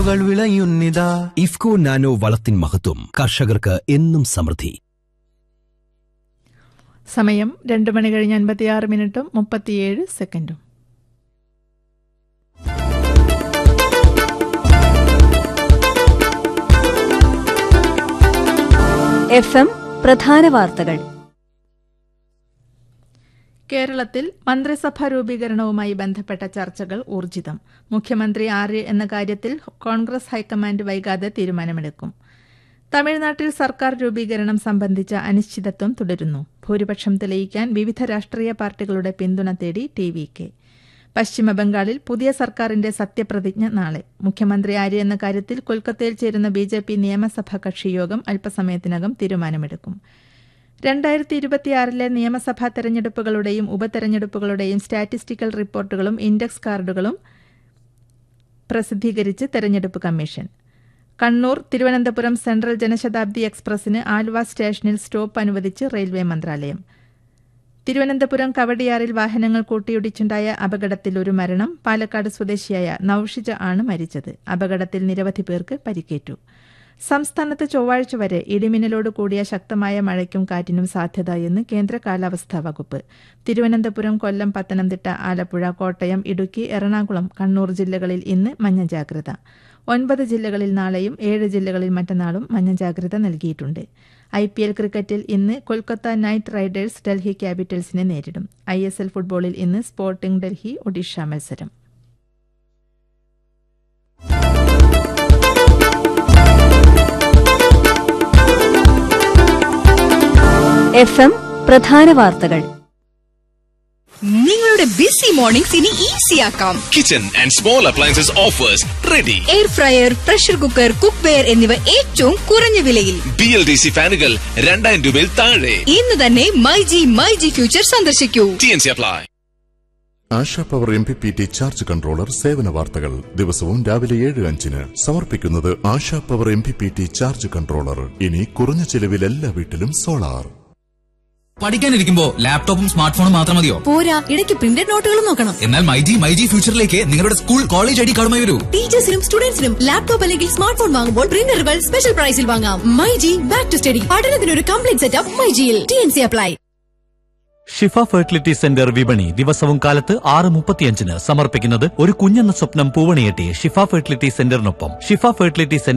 വിളയുന്നിതാ IFFCO nano വളത്തിൻ മഹത്വം കർഷകർക്ക് എന്നും സമൃദ്ധി സമയം രണ്ട് മണി കഴിഞ്ഞ് അൻപത്തിയാറ് മിനിറ്റും മുപ്പത്തിയേഴ് സെക്കൻഡും എഫ് എം പ്രധാന വാർത്തകൾ കേരളത്തിൽ മന്ത്രിസഭാ രൂപീകരണവുമായി ബന്ധപ്പെട്ട ചർച്ചകൾ ഊർജിതം മുഖ്യമന്ത്രി ആര് എന്ന കാര്യത്തിൽ കോൺഗ്രസ് ഹൈക്കമാൻഡ് വൈകാതെ തീരുമാനമെടുക്കും തമിഴ്നാട്ടിൽ സർക്കാർ രൂപീകരണം സംബന്ധിച്ച അനിശ്ചിതത്വം തുടരുന്നു ഭൂരിപക്ഷം തെളിയിക്കാൻ വിവിധ രാഷ്ട്രീയ പാർട്ടികളുടെ പിന്തുണ തേടി ടി വി കെ പശ്ചിമബംഗാളിൽ പുതിയ സർക്കാരിന്റെ സത്യപ്രതിജ്ഞ നാളെ മുഖ്യമന്ത്രി ആര് എന്ന കാര്യത്തിൽ കൊൽക്കത്തയിൽ ചേരുന്ന ബി ജെ പി നിയമസഭാ കക്ഷിയോഗം അല്പസമയത്തിനകം തീരുമാനമെടുക്കും രണ്ടായിരത്തി ഇരുപത്തിയാറിലെ നിയമസഭാ തെരഞ്ഞെടുപ്പുകളുടെയും ഉപതെരഞ്ഞെടുപ്പുകളുടെയും സ്റ്റാറ്റിസ്റ്റിക്കൽ റിപ്പോർട്ടുകളും ഇൻഡെക്സ് കാർഡുകളും പ്രസിദ്ധീകരിച്ച് തെരഞ്ഞെടുപ്പ് കമ്മീഷൻ കണ്ണൂർ തിരുവനന്തപുരം സെൻട്രൽ ജനശതാബ്ദി എക്സ്പ്രസിന് ആലുവ സ്റ്റേഷനിൽ സ്റ്റോപ്പ് അനുവദിച്ച് റെയിൽവേ മന്ത്രാലയം തിരുവനന്തപുരം കവടിയാറിൽ വാഹനങ്ങൾ കൂട്ടിയിടിച്ചുണ്ടായ അപകടത്തിൽ ഒരു മരണം പാലക്കാട് സ്വദേശിയായ നൌഷിജ ആണ് മരിച്ചത് അപകടത്തിൽ നിരവധി പേർക്ക് പരിക്കേറ്റു സംസ്ഥാനത്ത് ചൊവ്വാഴ്ച വരെ ഇടിമിന്നലോട് കൂടിയ ശക്തമായ മഴയ്ക്കും കാറ്റിനും സാധ്യത എന്ന് കേന്ദ്ര കാലാവസ്ഥാ വകുപ്പ് തിരുവനന്തപുരം കൊല്ലം പത്തനംതിട്ട ആലപ്പുഴ കോട്ടയം ഇടുക്കി എറണാകുളം കണ്ണൂർ ജില്ലകളിൽ ഇന്ന് മഞ്ഞ ജാഗ്രത ഒൻപത് ജില്ലകളിൽ നാളെയും ഏഴ് ജില്ലകളിൽ മറ്റന്നാളും മഞ്ഞ ജാഗ്രത നൽകിയിട്ടുണ്ട് ഐ പി എൽ ക്രിക്കറ്റിൽ ഇന്ന് കൊൽക്കത്ത നൈറ്റ് റൈഡേഴ്സ് ഡൽഹി ക്യാപിറ്റൽസിനെ നേരിടും ഐ എസ് എൽ ഫുട്ബോളിൽ ഇന്ന് സ്പോർട്ടിംഗ് ഡൽഹി ഒഡീഷ മത്സരം എഫ് എം പ്രധാന വാർത്തകൾ നിങ്ങളുടെ ബിസി മോർണിംഗ്സ് ഇനി ഈസിയാക്കാം kitchen and small appliances offers ready air fryer pressure cooker cookware എന്നിവ ഏറ്റവും കുറഞ്ഞ വിലയിൽ ബി എൽ ഡി സി ഫാനുകൾ രണ്ടായിരം രൂപയിൽ താഴെ ഇന്ന് തന്നെ my G my G future സന്ദർശിക്കൂ T N C apply Asha power M P P T charge controller സേവന വാർത്തകൾ ദിവസവും രാവിലെ ഏഴ് അഞ്ചിന് സമർപ്പിക്കുന്നത് Asha power M P P T charge controller ഇനി കുറഞ്ഞ ചെലവിൽ എല്ലാ വീട്ടിലും സോളാർ പഠിക്കാനിരിക്കുമ്പോ ലാപ്ടോപ്പും സ്മാർട്ട് ഫോണും മാത്രം മതിയോ പോരാ ഇടയ്ക്ക് പ്രിന്റഡ് നോട്ടുകളും നോക്കണം എന്നാൽ മൈജി മൈജി ഫ്യൂച്ചറിലേക്ക് നിങ്ങളുടെ സ്കൂൾ കോളേജ് ഐ ഡി കാർഡുമായി വരൂ ടീച്ചേഴ്സിനും സ്റ്റുഡൻസിനും ലാപ്ടോപ്പ് അല്ലെങ്കിൽ സ്മാർട്ട് ഫോൺ വാങ്ങുമ്പോൾ പ്രിന്ററുകൾ സ്പെഷ്യൽ പ്രൈസിൽ വാങ്ങാം my G back to study പഠനത്തിനൊരു കംപ്ലീറ്റ് സെറ്റപ്പ് മൈ ജിയിൽ T N C apply Shifa fertility centre വിപണി ദിവസവും കാലത്ത് ആറ് മുപ്പത്തിയഞ്ചിന് സമർപ്പിക്കുന്നത് ഒരു കുഞ്ഞെന്ന സ്വപ്നം പൂവണിയെട്ടി ഷിഫ ഫെർട്ടിലിറ്റി സെന്ററിനൊപ്പം ഷിഫ ഫെർട്ടിലിറ്റി സെന്റർ